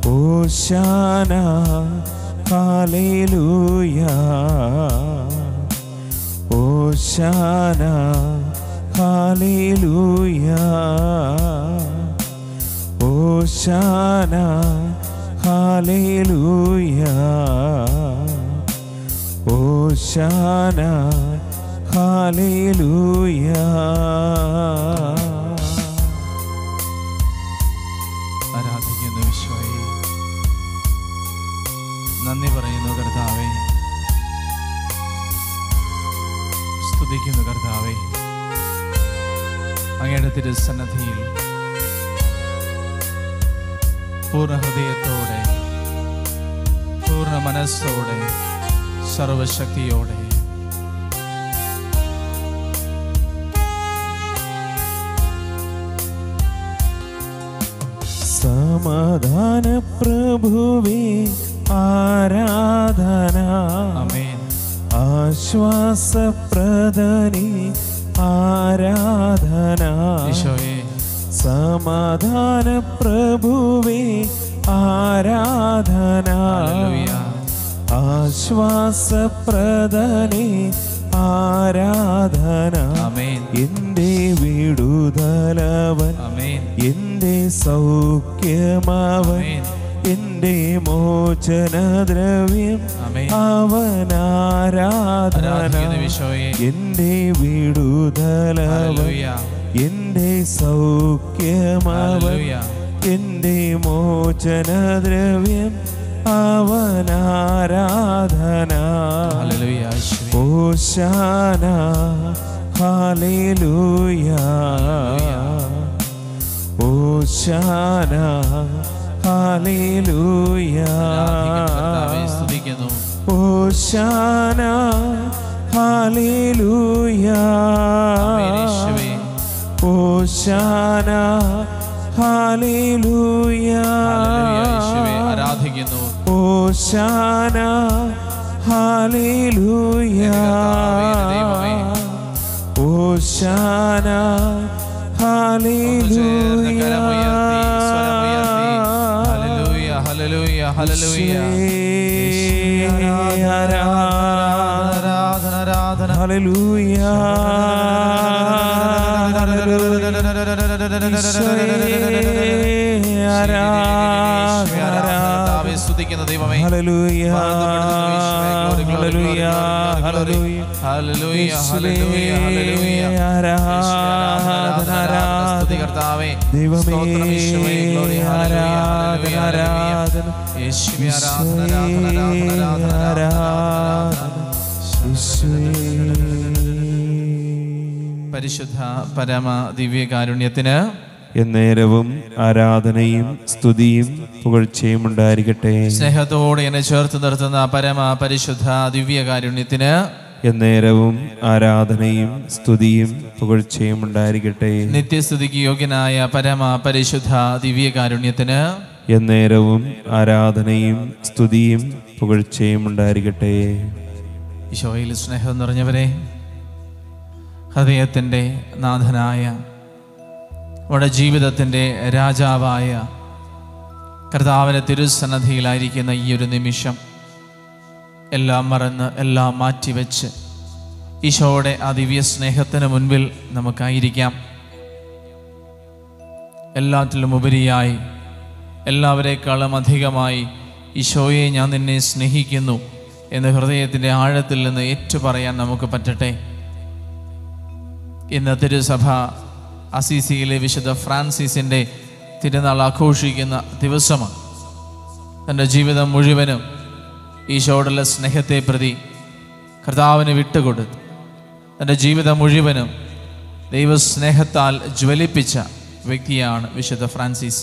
ഓശാന ഹാലേലൂയ ഓശാന ഹാലേലൂയ ഓശാന ഹാലേലൂയ ഓശാന ഹാലേലൂയ ആരാധിക്കുന്നു വിശ്വയെ നന്ദി പറയുന്നു കർത്താവെ സ്തുതിക്കുന്നു കർത്താവെ അങ്ങയുടെ തിരുസന്നധിയിൽ പൂർണ്ണ ഹൃദയത്തോടെ പൂർണ്ണ മനസ്സോടെ സർവശക്തിയോടെ സമാധാന പ്രഭുവേ ആരാധന അമേൻ ആശ്വാസപ്രദനി ആരാധന ഈശോയെ സമാധാന പ്രഭുവേ ആരാധന ഹല്ലേലൂയ ആശ്വാസപ്രദനെ ആരാധന അമേൻ എന്റെ വിടുതലവൻ അമേൻ എന്റെ സൗഖ്യമവൻ അമേൻ എന്റെ മോചനദ്രവ്യം അമേൻ അവനാരാധന ആരാധിക്കുന്നു വിശ്വയെ എന്റെ വിടുതലവൻ ഹല്ലേലൂയ എന്റെ സൗഖ്യമവൻ ഹല്ലേലൂയ എന്റെ മോചനദ്രവ്യം അവനാരാധന ഹല്ലേലൂയ യേശുവേ ഓശാന ഹാലേലൂയ ഓശാന ഹാലേലൂയ ആരാധിക്കുന്നു കർത്താവേ സ്തുതിക്കുന്നു ഓശാന ഹാലേലൂയ ആമേൻ യേശുവേ ഓശാന ഹാലേലൂയ ഹല്ലേലൂയ യേശുവേ ആരാധിക്കുന്നു ഓശാന ഹാലേലൂയ കർത്താവേ, എന്റെ ദൈവമേ. ഓശാന ഒന്ന് ചേർന്ന് കരമുയർത്തി, സ്വരമുയർത്തി. ഹാലേലൂയ ഹല്ലേലൂയ ഹല്ലേലൂയ ഹല്ലേലൂയ യേശുവേ, ആരാധന ആരാധന ഹാലേലൂയ യേശുവേ, കർത്താവേ, സ്തുതിക്കുന്ന ദൈവമേ ഹല്ലേലൂയ ഹല്ലേലൂയ ഹല്ലേലൂയ ഹല്ലേലൂയ ഹല്ലേലൂയ ഹല്ലേലൂയ ആരാധന സ്തുതി കർത്താവേ ദൈവമേ സ്തോത്രം യേശുവേ ഗ്ലോറി ഹല്ലേലൂയ ഹല്ലേലൂയ യേശുവേ ആരാധന ആരാധന ആരാധന ആരാധന പരിശുദ്ധ പരമ ദിവ്യകാരുണ്യത്തിന് എന്നേരവും ആരാധനയും സ്തുതിയും പുകഴ്ചയും ഉണ്ടായിരിക്കട്ടെ സ്നേഹത്തോടെ എന്നെ ചേർത്ത് നിർത്തുന്ന പരമ പരിശുദ്ധ ദിവ്യകാരുണ്യത്തിന് എന്നേരവും ആരാധനയും സ്തുതിയും പുകഴ്ചയും ഉണ്ടായിരിക്കട്ടെ നിത്യസ്തുതിക്ക് യോഗ്യനായ പരമ പരിശുദ്ധ ദിവ്യകാരുണ്യത്തിന് എന്നേരവും ആരാധനയും സ്തുതിയും പുകഴ്ചയും ഉണ്ടായിരിക്കട്ടെ ഈശോയിൽ സ്നേഹം നിറഞ്ഞവരെ ഹൃദയത്തിൻ്റെ നാഥനായ നമ്മുടെ ജീവിതത്തിൻ്റെ രാജാവായ കർത്താവിൻ്റെ തിരുസന്നധിയിലായിരിക്കുന്ന ഈ ഒരു നിമിഷം എല്ലാം മറന്ന് എല്ലാം മാറ്റിവെച്ച് ഈശോയുടെ ആ ദിവ്യ സ്നേഹത്തിന് മുൻപിൽ നമുക്കായിരിക്കാം എല്ലാറ്റിലും ഉപരിയായി എല്ലാവരെക്കാളും അധികമായി ഈശോയെ ഞാൻ നിന്നെ സ്നേഹിക്കുന്നു എന്ന് ഹൃദയത്തിൻ്റെ ആഴത്തിൽ നിന്ന് ഏറ്റുപറയാൻ നമുക്ക് പറ്റട്ടെ ഇന്ന് തിരുസഭ അസീസിയിലെ വിശുദ്ധ ഫ്രാൻസിസിൻ്റെ തിരുനാൾ ആഘോഷിക്കുന്ന ദിവസമാണ് തൻ്റെ ജീവിതം മുഴുവനും ഈശോയോടുള്ള സ്നേഹത്തെ പ്രതി കർത്താവിന് വിട്ടുകൊടുത്തു തൻ്റെ ജീവിതം മുഴുവനും ദൈവസ്നേഹത്താൽ ജ്വലിപ്പിച്ച വ്യക്തിയാണ് വിശുദ്ധ ഫ്രാൻസിസ്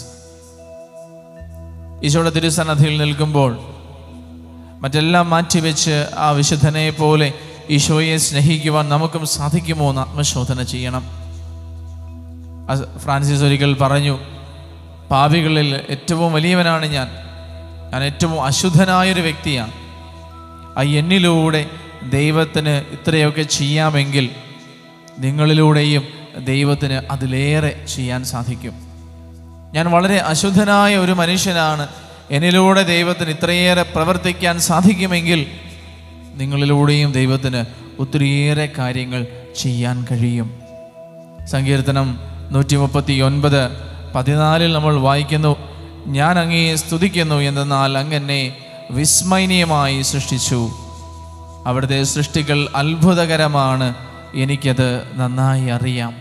ഈശോയുടെ തിരുസന്നധിയിൽ നിൽക്കുമ്പോൾ മറ്റെല്ലാം മാറ്റിവെച്ച് ആ വിശുദ്ധനെ പോലെ ഈശോയെ സ്നേഹിക്കുവാൻ നമുക്കും സാധിക്കുമോ എന്ന് ആത്മശോധന ചെയ്യണം അസ് ഫ്രാൻസിസ് ഒരിക്കൽ പറഞ്ഞു പാപികളിൽ ഏറ്റവും വലിയവനാണ് ഞാൻ ഞാൻ ഏറ്റവും അശുദ്ധനായൊരു വ്യക്തിയാണ് ആ എന്നിലൂടെ ദൈവത്തിന് ഇത്രയൊക്കെ ചെയ്യാമെങ്കിൽ നിങ്ങളിലൂടെയും ദൈവത്തിന് അതിലേറെ ചെയ്യാൻ സാധിക്കും ഞാൻ വളരെ അശുദ്ധനായ ഒരു മനുഷ്യനാണ് എന്നിലൂടെ ദൈവത്തിന് ഇത്രയേറെ പ്രവർത്തിക്കാൻ സാധിക്കുമെങ്കിൽ നിങ്ങളിലൂടെയും ദൈവത്തിന് ഒത്തിരിയേറെ കാര്യങ്ങൾ ചെയ്യാൻ കഴിയും സങ്കീർത്തനം നൂറ്റി മുപ്പത്തി ഒൻപത് പതിനാലിൽ നമ്മൾ വായിക്കുന്നു ഞാൻ അങ്ങയെ സ്തുതിക്കുന്നു എന്തെന്നാൽ അങ്ങെന്നെ വിസ്മയനീയമായി സൃഷ്ടിച്ചു അവിടുത്തെ സൃഷ്ടികൾ അത്ഭുതകരമാണ് എനിക്കത് നന്നായി അറിയാം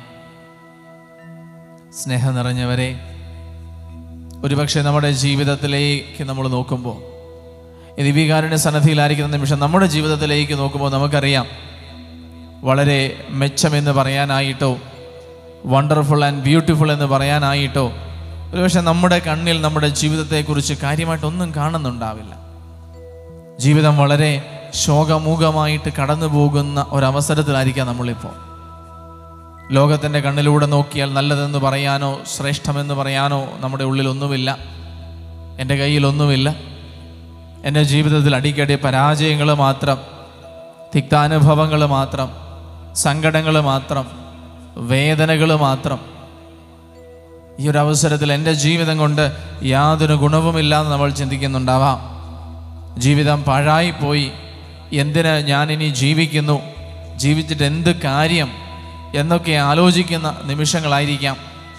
സ്നേഹം നിറഞ്ഞവരെ ഒരുപക്ഷെ നമ്മുടെ ജീവിതത്തിലേക്ക് നമ്മൾ നോക്കുമ്പോൾ ഈ ദിവ്യകാരുണ്യ സന്നദ്ധിയിലായിരിക്കുന്ന നിമിഷം നമ്മുടെ ജീവിതത്തിലേക്ക് നോക്കുമ്പോൾ നമുക്കറിയാം വളരെ മെച്ചമെന്ന് പറയാനായിട്ടോ വണ്ടർഫുൾ ആൻഡ് ബ്യൂട്ടിഫുൾ എന്ന് പറയാനായിട്ടോ ഒരുപക്ഷെ നമ്മുടെ കണ്ണിൽ നമ്മുടെ ജീവിതത്തെക്കുറിച്ച് കാര്യമായിട്ടൊന്നും കാണുന്നുണ്ടാവില്ല ജീവിതം വളരെ ശോകമൂകമായിട്ട് കടന്നു പോകുന്ന ഒരവസരത്തിലായിരിക്കാം നമ്മളിപ്പോൾ ലോകത്തിൻ്റെ കണ്ണിലൂടെ നോക്കിയാൽ നല്ലതെന്ന് പറയാനോ ശ്രേഷ്ഠമെന്ന് പറയാനോ നമ്മുടെ ഉള്ളിൽ ഒന്നുമില്ല എൻ്റെ കയ്യിലൊന്നുമില്ല എൻ്റെ ജീവിതത്തിൽ അടിക്കടി പരാജയങ്ങൾ മാത്രം തിക്താനുഭവങ്ങൾ മാത്രം സങ്കടങ്ങൾ മാത്രം വേദനകൾ മാത്രം ഈ ഒരു അവസരത്തിൽ എൻ്റെ ജീവിതം കൊണ്ട് യാതൊരു ഗുണവുമില്ലാന്ന് നമ്മൾ ചിന്തിക്കുന്നുണ്ടാവാം ജീവിതം പാഴായിപ്പോയി എന്തിന് ഞാനിനി ജീവിക്കുന്നു ജീവിച്ചിട്ട് എന്ത് കാര്യം എന്നൊക്കെ ആലോചിക്കുന്ന നിമിഷങ്ങളായിരിക്കാം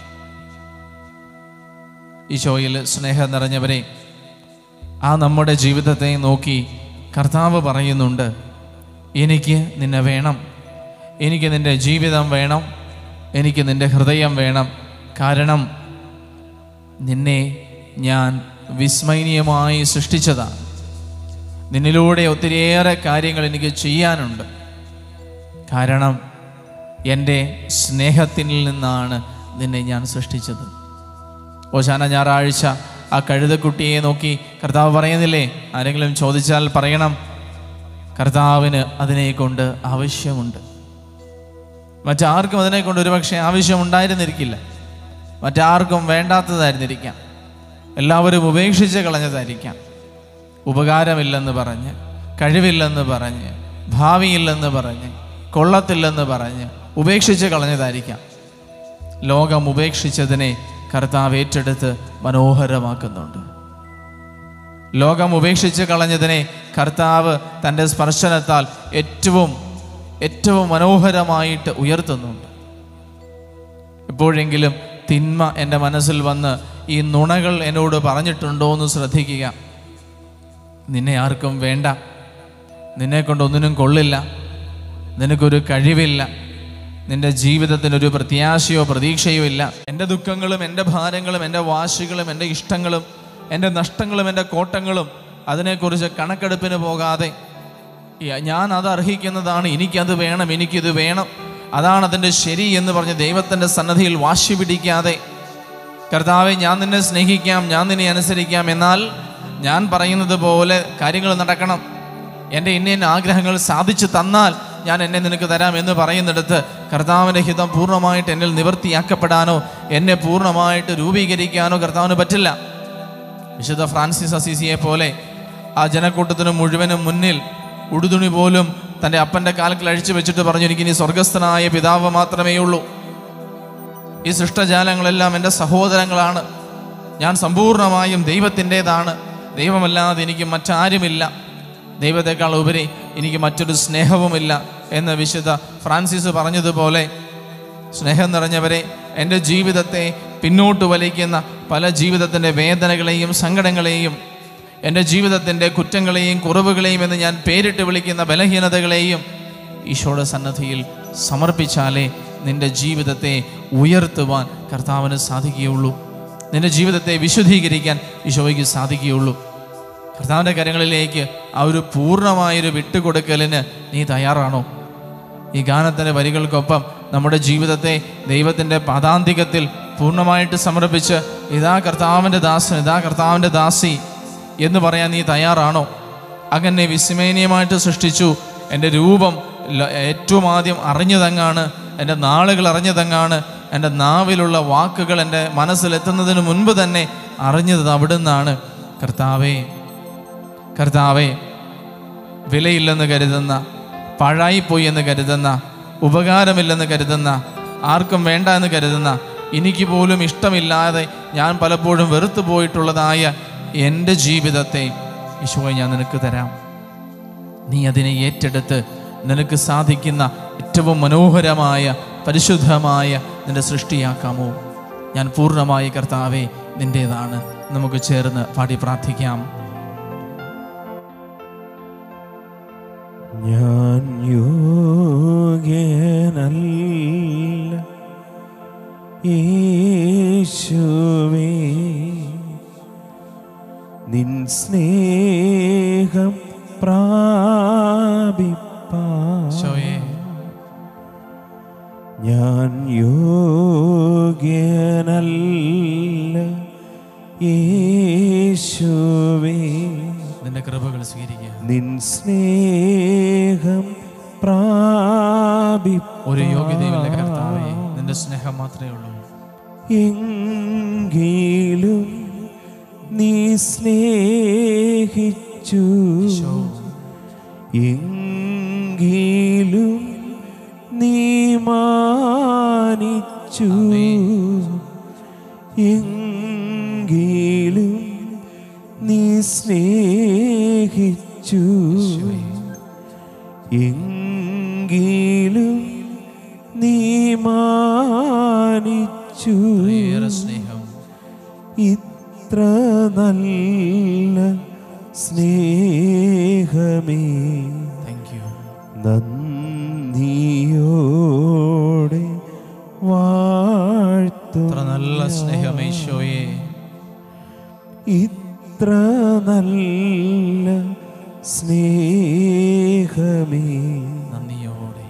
ഈശോയിൽ സ്നേഹം നിറഞ്ഞവരെ ആ നമ്മുടെ ജീവിതത്തെ നോക്കി കർത്താവ് പറയുന്നുണ്ട് എനിക്ക് നിന്നെ വേണം എനിക്ക് നിൻ്റെ ജീവിതം വേണം എനിക്ക് നിൻ്റെ ഹൃദയം വേണം കാരണം നിന്നെ ഞാൻ വിസ്മയനീയമായി സൃഷ്ടിച്ചതാണ് നിന്നിലൂടെ ഒത്തിരിയേറെ കാര്യങ്ങൾ എനിക്ക് ചെയ്യാനുണ്ട് കാരണം എൻ്റെ സ്നേഹത്തിൽ നിന്നാണ് നിന്നെ ഞാൻ സൃഷ്ടിച്ചത് ഓശാന ഞായറാഴ്ച ആ കഴുതക്കുട്ടിയെ നോക്കി കർത്താവ് പറയുന്നില്ലേ ആരെങ്കിലും ചോദിച്ചാൽ പറയണം കർത്താവിന് അതിനെ കൊണ്ട് ആവശ്യമുണ്ട് മറ്റാർക്കും അതിനെ കൊണ്ട് ഒരുപക്ഷെ ആവശ്യമുണ്ടായിരുന്നിരിക്കില്ല മറ്റാർക്കും വേണ്ടാത്തതായിരുന്നിരിക്കാം എല്ലാവരും ഉപേക്ഷിച്ച് കളഞ്ഞതായിരിക്കാം ഉപകാരമില്ലെന്ന് പറഞ്ഞ് കഴിവില്ലെന്ന് പറഞ്ഞ് ഭാവിയില്ലെന്ന് പറഞ്ഞ് കൊള്ളത്തില്ലെന്ന് പറഞ്ഞ് ഉപേക്ഷിച്ച് കളഞ്ഞതായിരിക്കാം ലോകം ഉപേക്ഷിച്ചതിനെ കർത്താവ് ഏറ്റെടുത്ത് മനോഹരമാക്കുന്നുണ്ട് ലോകം ഉപേക്ഷിച്ച് കളഞ്ഞതിനെ കർത്താവ് തൻ്റെ സ്പർശനത്താൽ ഏറ്റവും ഏറ്റവും മനോഹരമായിട്ട് ഉയർത്തുന്നുണ്ട് എപ്പോഴെങ്കിലും തിന്മ എൻ്റെ മനസ്സിൽ വന്ന് ഈ നുണകൾ എന്നോട് പറഞ്ഞിട്ടുണ്ടോ എന്ന് ശ്രദ്ധിക്കുക നിന്നെ ആർക്കും വേണ്ട നിന്നെ കൊണ്ട് ഒന്നിനും കൊള്ളില്ല നിനക്കൊരു കഴിവില്ല നിന്റെ ജീവിതത്തിനൊരു പ്രത്യാശയോ പ്രതീക്ഷയോ ഇല്ല എൻ്റെ ദുഃഖങ്ങളും എൻ്റെ ഭാരങ്ങളും എൻ്റെ വാശികളും എൻ്റെ ഇഷ്ടങ്ങളും എൻ്റെ നഷ്ടങ്ങളും എൻ്റെ കോട്ടങ്ങളും അതിനെക്കുറിച്ച് കണക്കെടുപ്പിന് പോകാതെ ഈ ഞാൻ അത് അർഹിക്കുന്നതാണ് എനിക്കത് വേണം എനിക്കിത് വേണം അതാണ് അതിൻ്റെ ശരി എന്ന് പറഞ്ഞ് ദൈവത്തിൻ്റെ സന്നദ്ധിയിൽ വാശി പിടിക്കാതെ കർത്താവെ ഞാൻ നിന്നെ സ്നേഹിക്കാം ഞാൻ നിന്നെ അനുസരിക്കാം എന്നാൽ ഞാൻ പറയുന്നത് പോലെ കാര്യങ്ങൾ നടക്കണം എൻ്റെ ഇന്ന ഇന്ന ആഗ്രഹങ്ങൾ സാധിച്ചു തന്നാൽ ഞാൻ എന്നെ നിനക്ക് തരാം എന്ന് പറയുന്നിടത്ത് കർത്താവിൻ്റെ ഹിതം പൂർണ്ണമായിട്ട് എന്നിൽ നിവൃത്തിയാക്കപ്പെടാനോ എന്നെ പൂർണ്ണമായിട്ട് രൂപീകരിക്കാനോ കർത്താവിന് പറ്റില്ല വിശുദ്ധ ഫ്രാൻസിസ് അസീസിയെ പോലെ ആ ജനക്കൂട്ടത്തിന് മുഴുവനും മുന്നിൽ ഉടുതുണി പോലും തൻ്റെ അപ്പൻ്റെ കാൽക്കൽ അഴിച്ചു വെച്ചിട്ട് പറഞ്ഞു എനിക്കിനി സ്വർഗസ്ഥനായ പിതാവ് മാത്രമേ ഉള്ളൂ ഈ സൃഷ്ടജാലങ്ങളെല്ലാം എൻ്റെ സഹോദരങ്ങളാണ് ഞാൻ സമ്പൂർണ്ണമായും ദൈവത്തിൻ്റെതാണ് ദൈവമല്ലാതെ എനിക്ക് മറ്റാരുമില്ല ദൈവത്തെക്കാൾ ഉപരി എനിക്ക് മറ്റൊരു സ്നേഹവുമില്ല എന്ന് വിശുദ്ധ ഫ്രാൻസിസ് പറഞ്ഞതുപോലെ സ്നേഹം നിറഞ്ഞവരെ എൻ്റെ ജീവിതത്തെ പിന്നോട്ട് വലിക്കുന്ന പല ജീവിതത്തിൻ്റെ വേദനകളെയും സങ്കടങ്ങളെയും എൻ്റെ ജീവിതത്തിൻ്റെ കുറ്റങ്ങളെയും കുറവുകളെയും എന്ന് ഞാൻ പേരിട്ട് വിളിക്കുന്ന ബലഹീനതകളെയും ഈശോയുടെ സന്നദ്ധിയിൽ സമർപ്പിച്ചാലേ നിന്റെ ജീവിതത്തെ ഉയർത്തുവാൻ കർത്താവിന് സാധിക്കുകയുള്ളൂ നിന്റെ ജീവിതത്തെ വിശുദ്ധീകരിക്കാൻ ഈശോയ്ക്ക് സാധിക്കുകയുള്ളൂ കർത്താവിൻ്റെ കാര്യങ്ങളിലേക്ക് ആ ഒരു പൂർണ്ണമായൊരു വിട്ടുകൊടുക്കലിന് നീ തയ്യാറാണോ ഈ ഗാനത്തിൻ്റെ വരികൾക്കൊപ്പം നമ്മുടെ ജീവിതത്തെ ദൈവത്തിൻ്റെ പദാന്തികത്തിൽ പൂർണ്ണമായിട്ട് സമർപ്പിച്ച് ഇതാ കർത്താവിൻ്റെ ദാസൻ ഇതാ കർത്താവിൻ്റെ ദാസി എന്ന് പറയാൻ നീ തയ്യാറാണോ അങ്ങനെ വിസ്മയനീയമായിട്ട് സൃഷ്ടിച്ചു എൻ്റെ രൂപം ല- ഏറ്റവും ആദ്യം അറിഞ്ഞതങ്ങാണ് എൻ്റെ നാളുകൾ അറിഞ്ഞതങ്ങാണ് എൻ്റെ നാവിലുള്ള വാക്കുകൾ എൻ്റെ മനസ്സിലെത്തുന്നതിന് മുൻപ് തന്നെ അറിഞ്ഞത് അവിടുന്നാണ് കർത്താവേ കർത്താവേ വിലയില്ലെന്ന് കരുതുന്ന പാഴായിപ്പോയി എന്ന് കരുതുന്ന ഉപകാരമില്ലെന്ന് കരുതുന്ന ആർക്കും വേണ്ട എന്ന് കരുതുന്ന എനിക്ക് പോലും ഇഷ്ടമില്ലാതെ ഞാൻ പലപ്പോഴും വെറുത്തു പോയിട്ടുള്ളതായ എൻ്റെ ജീവിതത്തെ ഈശോയെ ഞാൻ നിനക്ക് തരാം നീ അതിനെ ഏറ്റെടുത്ത് നിനക്ക് സാധിക്കുന്ന ഏറ്റവും മനോഹരമായ പരിശുദ്ധമായ നിന്റെ സൃഷ്ടിയാക്കാമോ ഞാൻ പൂർണ്ണമായി കർത്താവെ നിൻ്റേതാണ് നമുക്ക് ചേർന്ന് പാടി പ്രാർത്ഥിക്കാം ഞാൻ യോഗ്യനല്ല യേശുവേ നിൻ സ്നേഹം പ്രാപിപ്പാ ഈശോയെ ഞാൻ യോഗ്യനല്ല യേശുവേ നിന്റെ കൃപകൾ സ്വീകരിക്കുക നിൻ സ്നേഹം പ്രാപി ഒരു യോഗ്യതയുമില്ല കർത്താവേ നിന്റെ സ്നേഹം മാത്രമേ ഉള്ളൂ എങ്കിലും നീ സ്നേഹിച്ചു ഈശോ എങ്കിലും നീ മാനിച്ചു എങ്കിലും നീ സ്നേഹിച്ചു എങ്കിലും നീ മാനിച്ചു ഏറെ സ്നേഹം ഇത്ര നല്ല സ്നേഹമേ താങ്ക് യു നന്ദിയോടെ വാഴ്ത്തു ഇത്ര നല്ല സ്നേഹമേ ഈശോയെ ഇത്ര നല്ല സ്നേഹമേ നന്ദിയോടെ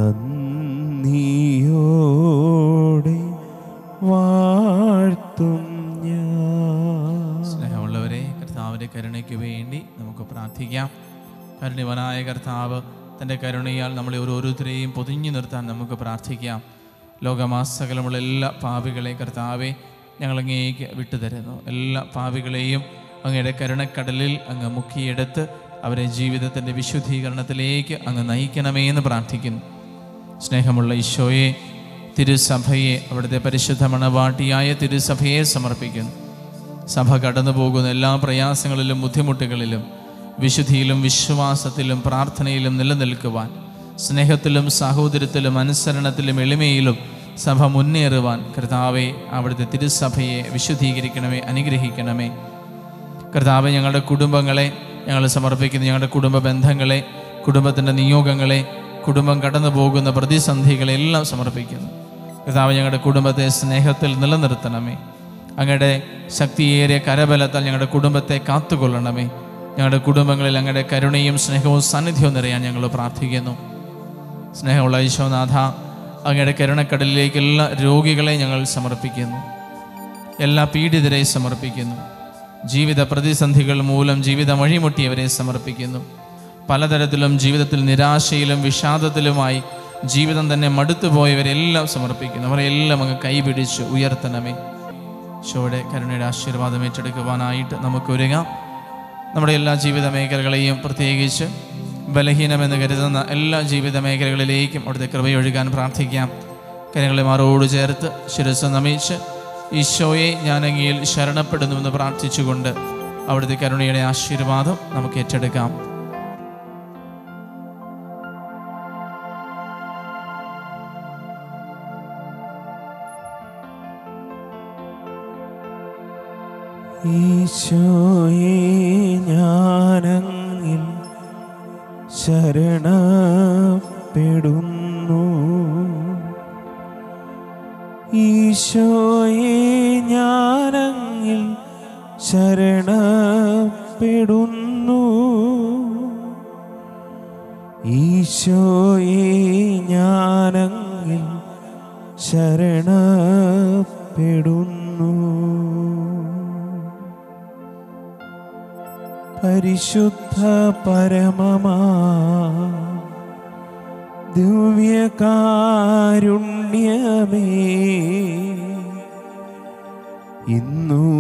നന്ദിയോടെ വാഴ്ത്തും ഞാൻ സ്നേഹമുള്ളവരെ കർത്താവിൻ്റെ കരുണയ്ക്ക് വേണ്ടി നമുക്ക് പ്രാർത്ഥിക്കാം കരുണിവനായ കർത്താവ് തൻ്റെ കരുണയാൽ നമ്മളെ ഓരോരുത്തരെയും പൊതിഞ്ഞു നിർത്താൻ നമുക്ക് പ്രാർത്ഥിക്കാം ലോകമാസകലമുള്ള എല്ലാ പാപികളെ കർത്താവെ ഞങ്ങളങ്ങേക്ക് വിട്ടുതരുന്നു എല്ലാ പാപികളെയും അങ്ങയുടെ കരുണക്കടലിൽ അങ്ങ് മുക്കിയെടുത്ത് അവരെ ജീവിതത്തിൻ്റെ വിശുദ്ധീകരണത്തിലേക്ക് അങ്ങ് നയിക്കണമേ എന്ന് പ്രാർത്ഥിക്കുന്നു സ്നേഹമുള്ള ഈശോയെ തിരുസഭയെ അവിടുത്തെ പരിശുദ്ധ മണവാട്ടിയായ തിരുസഭയെ സമർപ്പിക്കുന്നു സഭ കടന്നു പോകുന്ന എല്ലാ പ്രയാസങ്ങളിലും ബുദ്ധിമുട്ടുകളിലും വിശുദ്ധിയിലും വിശ്വാസത്തിലും പ്രാർത്ഥനയിലും നിലനിൽക്കുവാൻ സ്നേഹത്തിലും സാഹോദര്യത്തിലും അനുസരണത്തിലും എളിമയിലും സഭ മുന്നേറുവാൻ കർത്താവെ അവിടുത്തെ തിരുസഭയെ വിശുദ്ധീകരിക്കണമേ അനുഗ്രഹിക്കണമേ കർത്താവ് ഞങ്ങളുടെ കുടുംബങ്ങളെ ഞങ്ങൾ സമർപ്പിക്കുന്നു ഞങ്ങളുടെ കുടുംബ ബന്ധങ്ങളെ കുടുംബത്തിൻ്റെ നിയോഗങ്ങളെ കുടുംബം കടന്നു പോകുന്ന പ്രതിസന്ധികളെ എല്ലാം സമർപ്പിക്കുന്നു കർത്താവ് ഞങ്ങളുടെ കുടുംബത്തെ സ്നേഹത്തിൽ നിലനിർത്തണമേ അങ്ങയുടെ ശക്തിയേറിയ കരബലത്താൽ ഞങ്ങളുടെ കുടുംബത്തെ കാത്തുകൊള്ളണമേ ഞങ്ങളുടെ കുടുംബങ്ങളിൽ അങ്ങയുടെ കരുണയും സ്നേഹവും സാന്നിധ്യവും നിറയാൻ ഞങ്ങൾ പ്രാർത്ഥിക്കുന്നു സ്നേഹമുള്ള ഈശോനാഥ അങ്ങയുടെ കരുണക്കടലിലേക്ക് എല്ലാ രോഗികളെ ഞങ്ങൾ സമർപ്പിക്കുന്നു എല്ലാ പീഡിതരെ സമർപ്പിക്കുന്നു ജീവിത പ്രതിസന്ധികൾ മൂലം ജീവിതം വഴിമുട്ടിയവരെ സമർപ്പിക്കുന്നു പലതരത്തിലും ജീവിതത്തിൽ നിരാശയിലും വിഷാദത്തിലുമായി ജീവിതം തന്നെ മടുത്തുപോയവരെല്ലാം സമർപ്പിക്കുന്നു അവരെല്ലാം അങ്ങ് കൈപിടിച്ച് ഉയർത്തണമേ ഷോയുടെ കരുണയുടെ ആശീർവാദം ഏറ്റെടുക്കുവാനായിട്ട് നമുക്ക് ഒരുങ്ങാം നമ്മുടെ എല്ലാ ജീവിത മേഖലകളെയും പ്രത്യേകിച്ച് ബലഹീനമെന്ന് കരുതുന്ന എല്ലാ ജീവിത മേഖലകളിലേക്കും അവിടുത്തെ കൃപയൊഴുകാൻ പ്രാർത്ഥിക്കാം കരങ്ങളെ മാറോട് ചേർത്ത് ശിരസ് നമിച്ച് ഈശോയെ ഞാൻ അങ്ങയിൽ ശരണപ്പെടുന്നുവെന്ന് പ്രാർത്ഥിച്ചുകൊണ്ട് അവിടുത്തെ കരുണയുടെ ആശീർവാദം നമുക്ക് ഏറ്റെടുക്കാം ഈശോയെ ഞാനങ്ങിൽ ശരണപ്പെടുന്നു ഈശോയെ ഞാനങ്ങിൽ ശരണപ്പെടുന്നു ഈശോയെ ഞാനങ്ങിൽ ശരണപ്പെടുന്നു പരിശുദ്ധ പരമമാ ദിവ്യകാരുണ്യമേ ഇന്നു